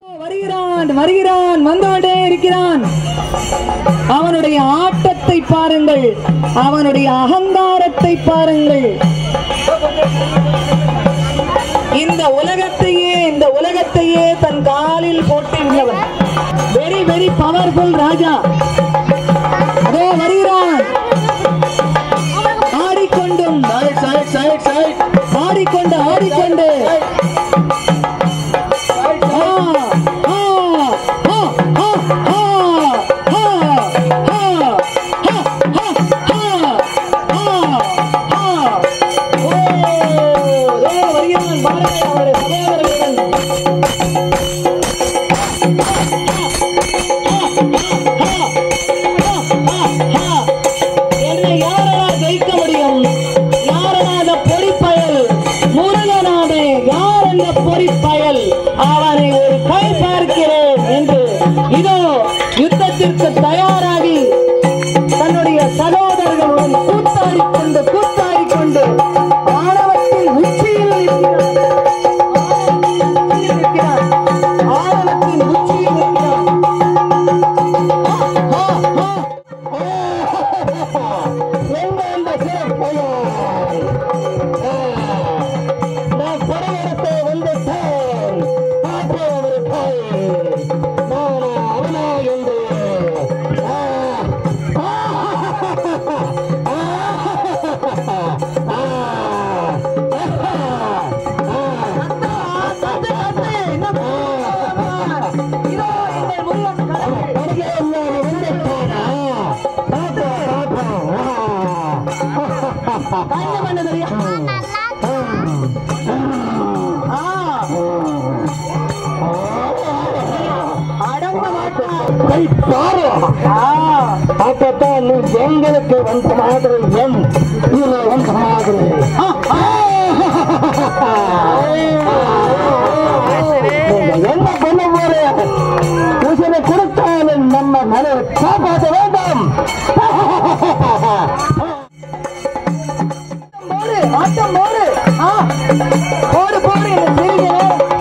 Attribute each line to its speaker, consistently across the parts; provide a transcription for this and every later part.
Speaker 1: வருகிறான் வருகிறான் வந்தோடே இருக்கிறான் அவனுடைய ஆட்டத்தை பாருங்கள் அவனுடைய அகங்காரத்தை பாருங்கள் இந்த உலகத்தையே இந்த உலகத்தையே தன் காலில் போட்டிருந்தவன் வெரி வெரி பவர்ஃபுல் ராஜா அதோ வருகிறான் ஆடிக்கொண்டும்
Speaker 2: சைட் சைட் சைட் சைட்
Speaker 1: ஆடிக்கொண்டு ஆடிக்கொண்டு ஆ, ஆ, ஆ, ஆ, ஆ, ஆ, ஆ, ஆ, ஆ, ஆ, ஆ, ஆ. ஓ, இதோ வருகிறான் பாருங்கள் அவருடைய சகோதரர்கள் என்னை யாரா ஜெயிக்க முடியும் யாரனாத பொறிப்பயல் முருகனாதே யார் அந்த பொறிப்பயல் அவனை ஒரு கை பார்க்கிறேன் என்று இதோ யுத்தத்திற்கு தயாராகி தன்னுடைய சகோதரர்களுடன் கூத்தாடிக் கொண்டு கூத்தாடிக் கொண்டு ஆணவத்தின் உச்சியில் இருக்கிறார் ஆணவத்தின் உச்சியில் இருக்கிறார் ஆ, ஆ, ஆ.
Speaker 2: எங்க இந்த சிறப்பு நான் படையெடுத்து வந்துட்டேன் காப்பவர்கள் நான் அவனா என்று ஆ, ஆ, ஆ, அப்பத்தான் நீ எங்களுக்கு வந்த மாதிரி என் இதுல வந்த மாதிரி நீங்க என்ன பண்ண போற உசனை கொடுத்தாலும் நம்ம மனதை காப்பாற்ற வேண்டும்
Speaker 1: போடு ஆட்டம் போடு ஆ போடு போடு என்ன செய்யுங்க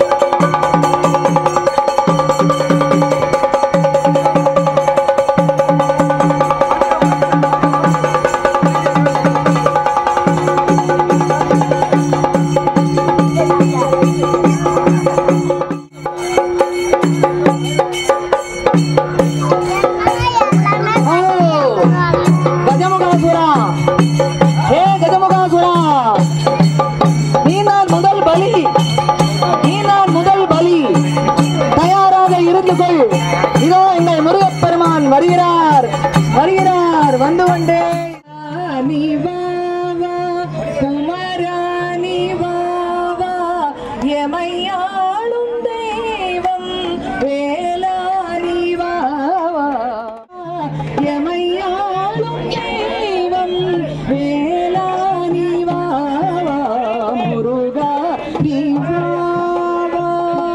Speaker 1: கஜமுகாசுரா ஹே கஜமுகாசுரா நீ நான் முதல் பலி நீ நான் முதல் பலி தயாராக இருந்து கொள் இதோ எங்கள் முருகப்பெருமான் வருகிறார் வருகிறார் வந்து கொண்டே நீ வா வா குமரா நீ வா வா எமையாளும் தெய்வம் வேலா நீ வா வா எமையாளும் தெய்வம் வேலா நீ வா வா முருகா நீ வா வா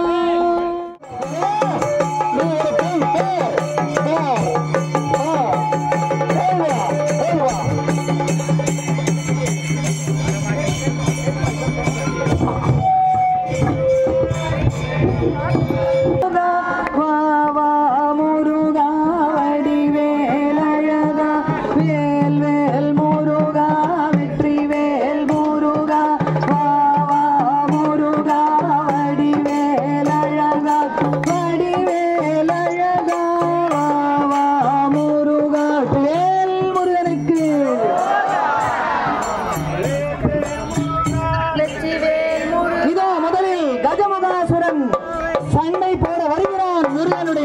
Speaker 1: முருகா, வா வா முருகா வடிவேலழகா வேல் வேல் முருகா வெற்றி வேல் முருகா வா வா முருகா வடிவேலழகா வடிவேலழகா வா வா முருகா வேல் முருகனுக்கு இதோ முதலில் கஜமுகாசுரன் சண்டை போட வருகிறான் முருகனுடைய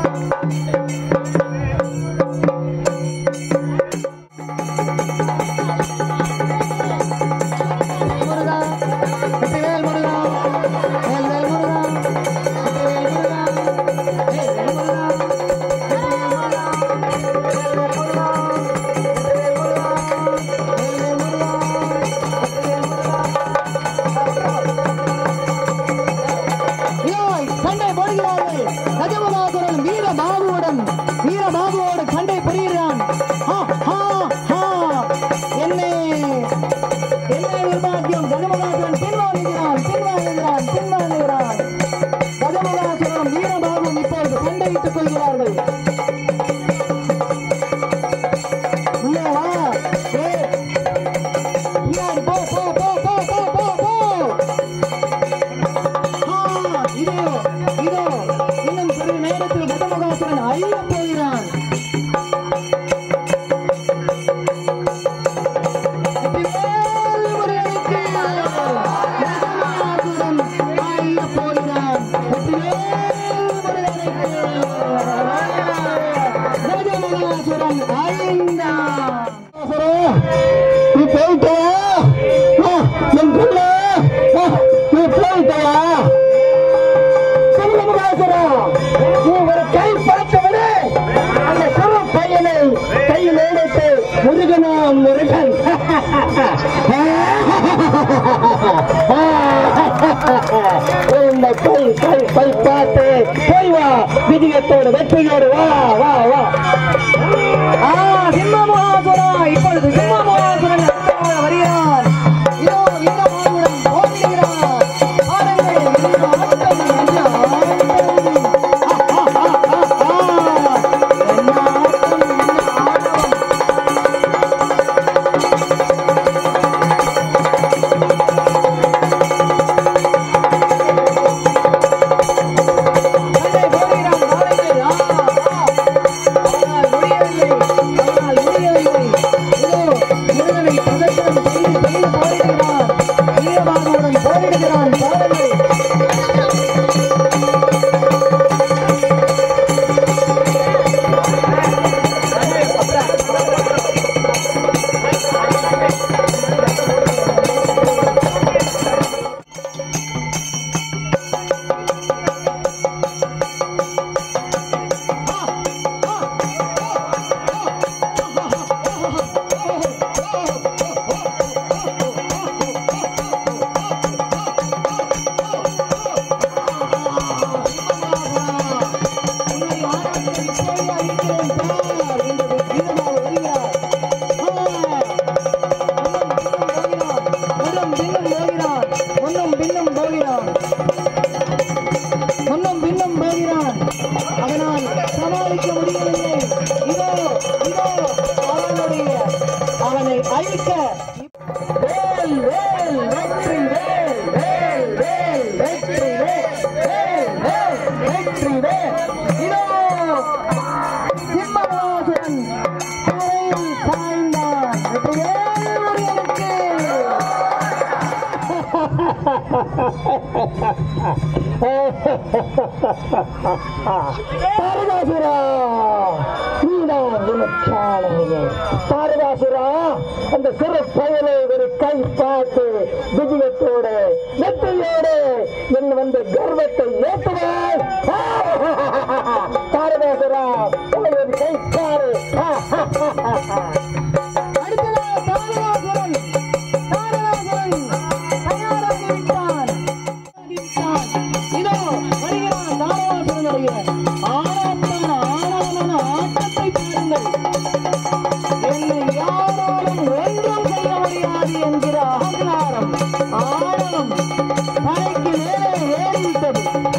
Speaker 1: முருகா, வெற்றிவேல் முருகா, வேல்வேல் முருகா, வெற்றிவேல் முருகா, வேல்வேல் முருகா, வெற்றிவேல் முருகா, வேல்வேல் முருகா, வெற்றிவேல் முருகா, வேல்வேல் முருகா, வெற்றிவேல் முருகா.
Speaker 2: சொல்கிறார்கள் உள்ளே வா ஏய், பின்னாடி போ போ போ போ போ போ போ ஆ, இதோ இதோ இன்னும் சிறிது நேரத்தில் கட்டமகாசுரன் அழிய போகிறான் வெற்றிவேல் முருகனுக்கு கட்டமகாசுரன் அழிய போகிறான் வெற்றிவேல் முருகனுக்கு கஜமகாசுரன் அழிந்தான் நீ போயிட்டயா என் பிள்ளை நீ போயிட்டயா சிவகாசுரம் நீ ஒரு கை பார்த்தவனே அந்த சிறு பையனை கையில் எடுத்து முருகனா முருகன் இந்த கை கை கை பார்த்து போய் வா விஜயத்தோடு வெற்றியோடு வா வா வா
Speaker 1: ஆ, சிம்மமகாசுரா, இப்பொழுது சிம்மமகாசுரன் அடுத்ததாக வருகிறான். இதோ இந்த மானுடன் போட்டியிடுகிறான். பாருங்கள், இந்த ஆட்டம் என்ன ஆட்டம். ஆ, ஆ, ஆ, ஆ, ஆ. என்ன ஆட்டம், என்ன ஆட்டம். உள்ளே போகிறான், பாருங்கள். ஆ, ஆ. ஆனால் முடியவில்லை ஆனால் முடியவில்லை இதோ முருகனை பிரதர்சனம் செய்து செய்து போரிடுகிறான் வீரபாகுடன் போரிடுகிறான் பாருங்கள் முன்னும் பின்னும் போகிறான் அதனால் சமாளிக்க முடியவில்லை இதோ இதோ அவனுடைய அவனை அழிக்க வேல் வேல் வெற்றி வேல் வேல் வேல் வெற்றி வேல் வேல் வேல் வெற்றி வேல் இதோ சிம்மவாசன் தரையில் சாய்ந்தான் வெற்றி வேல் முருகனுக்கு
Speaker 2: தாரகாசுரா நீதான் எனக்கானவனே தாரகாசுரா அந்த சிறு பயலை ஒரு கை பார்த்து விஜயத்தோடு வெற்றியோடு என் வந்து கர்வத்தை ஏற்றுவாய் தாரகாசுரா உன்னை ஒரு கை பாரு
Speaker 1: அடுத்ததாக தாரகாசுரன் தாரகாசுரன் தயாராகிவிட்டான் ஆகிவிட்டான். இதோ வருகிறான் தாரகாசுரனுடைய ஆராத்தான ஆணவமான ஆட்டத்தை பாருங்கள் என்னை யாராலும் ஒன்றும் செய்ய முடியாது என்கிற அகங்காரம் ஆணவம் தலைக்கு மேலே ஏறிவிட்டது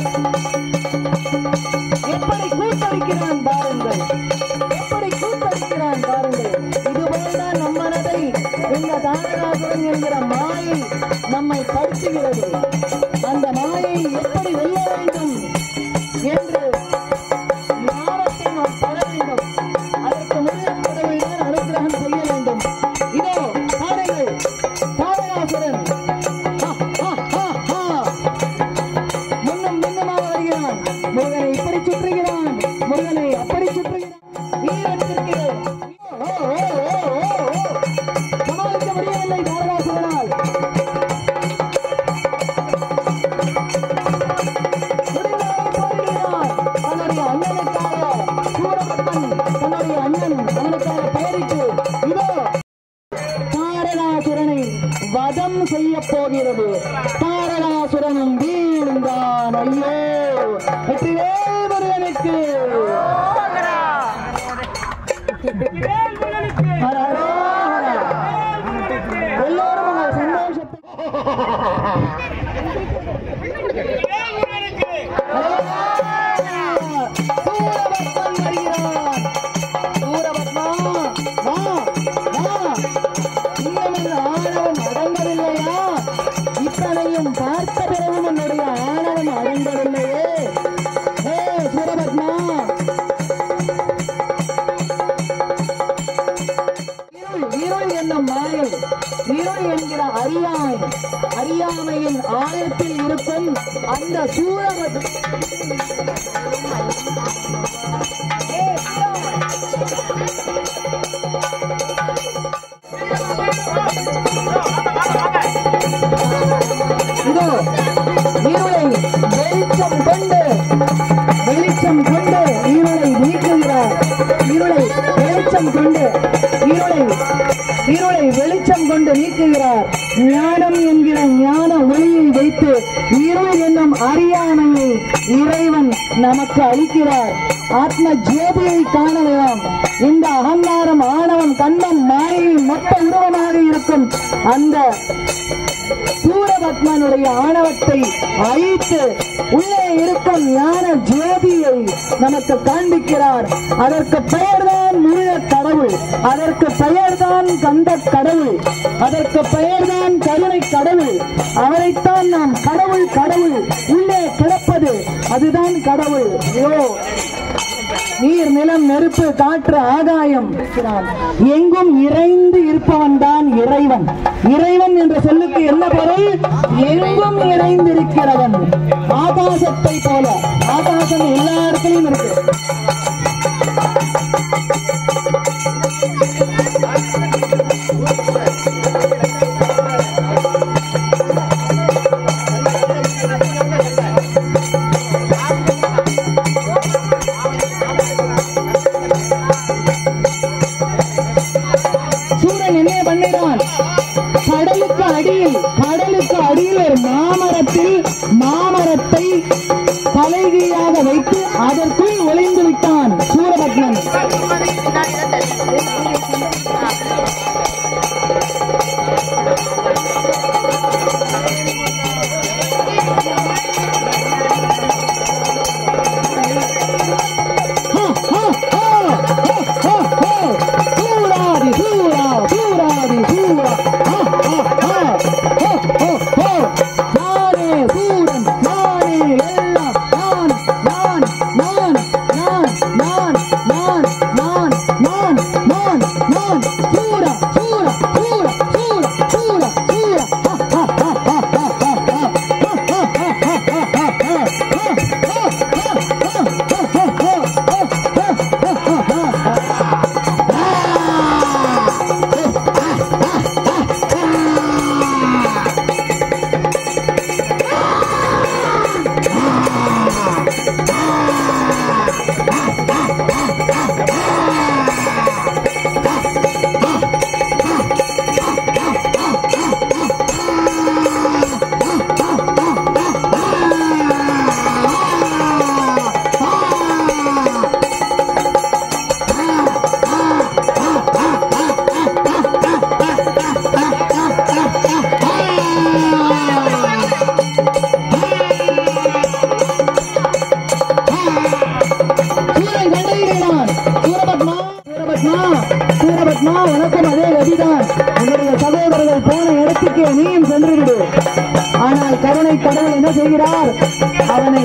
Speaker 1: எப்படி கூட்டடிக்கிறான் பாருங்கள் எப்படி கூட்டடிக்கிறான் பாருங்கள் இதுபோல்தான் நம் மனதை இந்த தாரகாசுரன் என்கிற மாயை நம்மை படுத்துகிறது அந்த மாயை எப்படி வெல்ல வேண்டும் என்று ஞானத்தை நாம் பெற வேண்டும் அதற்கு முருகன் கடவுள்தான் அனுகிரகம் செய்ய வேண்டும் இதோ பாருங்கள் தாரகாசுரன் ஹா, ஹா, ஹா, ஹா. முன்னும் முன்னுமாக வருகிறான் முருகனை இப்படி சுற்றுகிறான் முருகனை அப்படி சுற்றுகிறான் வீரத்திற்கு ஓ, ஓ, ஓ, ஓ, ஓ. சமாளிக்க முடியவில்லை தாரகாசுரனால் முடிந்தவரை போரிடுகிறான் தன்னுடைய அண்ணனுக்காக சூரபத்மன் தன்னுடைய அண்ணன் அவனுக்காக பெயரிட்டு இதோ தாரகாசுரனை வதம் செய்ய போகிறது தாரகாசுரனும் வீழ்ந்தான் ஐயோ வெற்றிவேல் முருகனுக்கு ஹர ஹர ஹர. எல்லோரும் உங்கள் சந்தோஷத்தை சூரபத்மன்
Speaker 2: இத்தனையும் பார்த்த பிறகும் என்னுடைய ஆணவம் அடங்கவில்லையே ஏ சூரபத்மா இருள் இருள் என்னும் மாயை இருள் என்கிற அறியாமை அறியாமையின் ஆழத்தில் இருக்கும் அந்த சூரபத் இதோ இருளை வெளிச்சம் கொண்டு வெளிச்சம் கொண்டு இருளை நீக்குகிறார் இருளை வெளிச்சம் கொண்டு இருளை இருளை வெளிச்சம் கொண்டு நீக்குகிறார் ஞானம் என்கிற ஞான ஒளியை வைத்து இருள் என்னும் அறியாமையை இறைவன் நமக்கு அளிக்கிறார் ஆத்ம ஜோதியை காணலாம் இந்த அகங்காரம் ஆணவம் கண்ணம் மாயை மொத்த உருவமாக இருக்கும் அந்த சூரபத்மனுடைய ஆணவத்தை அழித்து உள்ளே இருக்கும் ஞான ஜோதியை நமக்கு காண்பிக்கிறார் அதற்கு பெயர்தான் முருக கடவுள் அதற்கு பெயர்தான் கந்த கடவுள் அதற்கு பெயர்தான் கருணை கடவுள் அவரைத்தான் நாம் கடவுள் கடவுள் உள்ளே கிடப்பது அதுதான் கடவுள் ஐயோ நீர் நிலம் நெருப்பு காற்று ஆகாயம் இருக்கிறான். எங்கும் இறைந்து இருப்பவன் தான் இறைவன் இறைவன் என்ற சொல்லுக்கு என்ன பொருள் எங்கும் இறைந்திருக்கிறவன் ஆகாசத்தை போல ஆகாசம் எல்லா இடத்துலயும் இருக்கு சூரன் என்ன பண்ணினான் கடலுக்கு அடியில் கடலுக்கு அடியில் ஒரு மாமரத்தில் மாமரத்தை தலைகீழாக வைத்து அதற்குள் ஒளிந்து விட்டான் சூரபத்மன் ஹா, ஹா, ஹா, ஹா, ஹா, ஹா. சூராதி சூரா சூராதி சூரா ஹா, ஹா, ஹா. ஹோ, ஹோ, ஹோ. நானே சூரன் நானே எல்லாம் நான் நான் நான் நான் நான் நான் நான் நான் நான் நான் சூரா சூரா சூரா சூரா சூரா சூரா ஹா, ஹா, ஹா, ஹா, ஹா, ஹா, ஹா. ஹா, ஹா, ஹா, ஹா, ஹா, ஹா, ஹா. ஹா, ஹா, ஹா, ஹா, ஹா, ஹா, ஹா, ஹா. சூரன் கண்டறிகிறான் சூரபத்மா சூரபத்மா சூரபத்மா உனக்கும் அதே கதிதான் உன்னுடைய சகோதரர்கள் போன இடத்துக்கு நீயும் சென்று விடு ஆனால் கருணை கடவுள் என்ன செய்கிறார் அவனை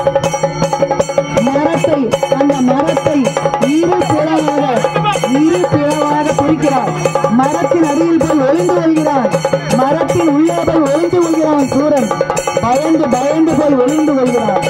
Speaker 2: மரத்தை அந்த மரத்தை இரு பிளவாக இரு பிளவாக பிரிக்கிறார் மரத்தின் அடியில் போய் ஒளிந்து கொள்கிறான் மரத்தின் உள்ளே போய் ஒளிந்து கொள்கிறான் சூரன் பயந்து பயந்து போய் ஒளிந்து கொள்கிறான்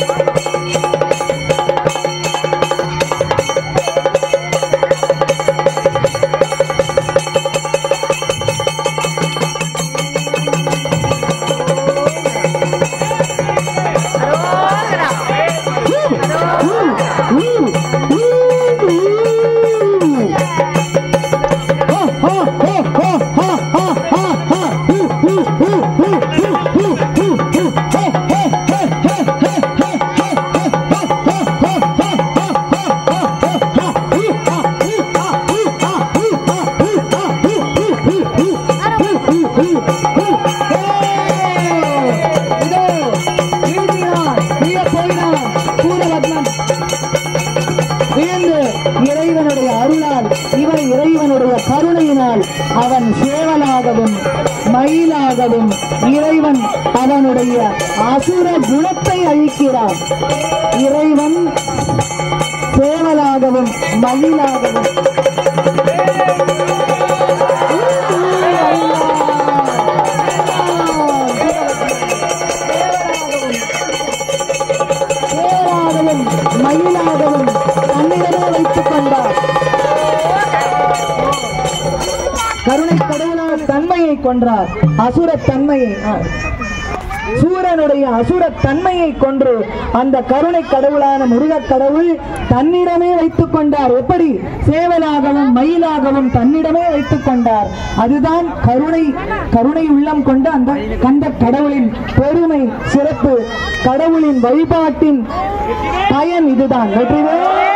Speaker 2: இதோ வீழ்த்தினான் வீழ போயினான் சூரபத்மன் விழுந்து இறைவனுடைய அருளால் இவன் இறைவனுடைய கருணையினால் அவன் சேவலாகவும் மயிலாகவும் இறைவன் அவனுடைய அசுர குணத்தை அழிக்கிறான் இறைவன் சேவலாகவும் மயிலாகவும் சேவலாகவும் மயிலாகவும் தன்னிடமே வைத்துக் கொண்டார் கருணை கடவுளான தன்மையை கொன்றார் அசுர தன்மையை ஆ. சூரனுடைய அசுர தன்மையை கொன்று அந்த கருணை கடவுளான முருகக் கடவுள் தன்னிடமே வைத்துக் கொண்டார் எப்படி சேவலாகவும் மயிலாகவும் தன்னிடமே வைத்துக் கொண்டார் அதுதான் கருணை கருணை உள்ளம் கொண்ட அந்த கந்த கடவுளின் பெருமை சிறப்பு கடவுளின் வழிபாட்டின் பயன் இதுதான் வெற்றிவேல்